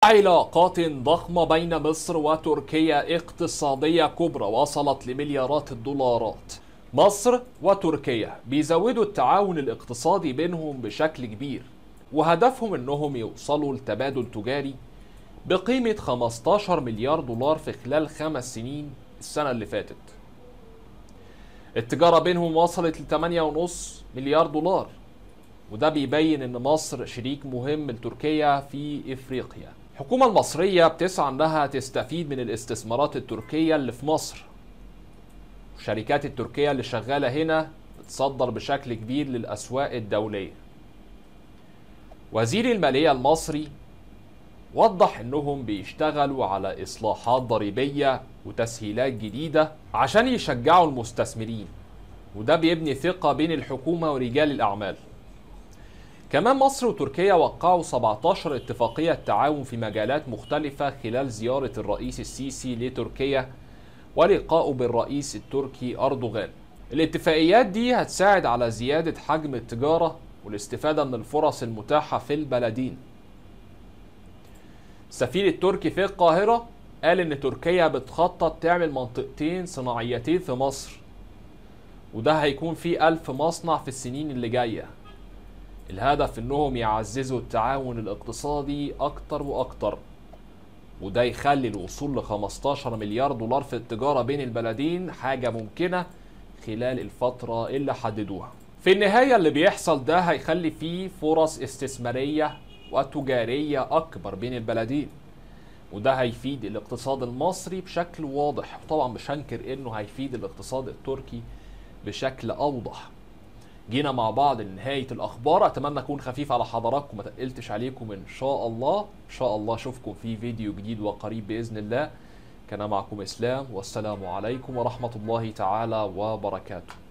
علاقات ضخمة بين مصر وتركيا اقتصادية كبرى وصلت لمليارات الدولارات مصر وتركيا بيزودوا التعاون الاقتصادي بينهم بشكل كبير وهدفهم انهم يوصلوا لتبادل تجاري بقيمة 15 مليار دولار في خلال خمس سنين السنة اللي فاتت التجارة بينهم وصلت ل 8.5 مليار دولار وده بيبين ان مصر شريك مهم لتركيا في افريقيا الحكومة المصرية بتسعى انها تستفيد من الاستثمارات التركية اللي في مصر الشركات التركية اللي شغالة هنا بتصدر بشكل كبير للأسواق الدولية وزير المالية المصري وضح انهم بيشتغلوا على اصلاحات ضريبية وتسهيلات جديدة عشان يشجعوا المستثمرين وده بيبني ثقة بين الحكومة ورجال الأعمال كمان مصر وتركيا وقعوا 17 اتفاقية تعاون في مجالات مختلفة خلال زيارة الرئيس السيسي لتركيا ولقائه بالرئيس التركي أردوغان الاتفاقيات دي هتساعد على زيادة حجم التجارة والاستفادة من الفرص المتاحة في البلدين السفير التركي في القاهرة قال إن تركيا بتخطط تعمل منطقتين صناعيتين في مصر وده هيكون فيه ألف مصنع في السنين اللي جاية الهدف إنهم يعززوا التعاون الاقتصادي أكتر وأكتر وده يخلي الوصول ل 15 مليار دولار في التجارة بين البلدين حاجة ممكنة خلال الفترة اللي حددوها في النهاية اللي بيحصل ده هيخلي فيه فرص استثمارية وتجارية أكبر بين البلدين وده هيفيد الاقتصاد المصري بشكل واضح طبعا مش هنكر انه هيفيد الاقتصاد التركي بشكل اوضح جينا مع بعض لنهاية الأخبار أتمنى أكون خفيف على حضراتكم ما تقلتش عليكم إن شاء الله إن شاء الله أشوفكم في فيديو جديد وقريب بإذن الله كان معكم إسلام والسلام عليكم ورحمة الله تعالى وبركاته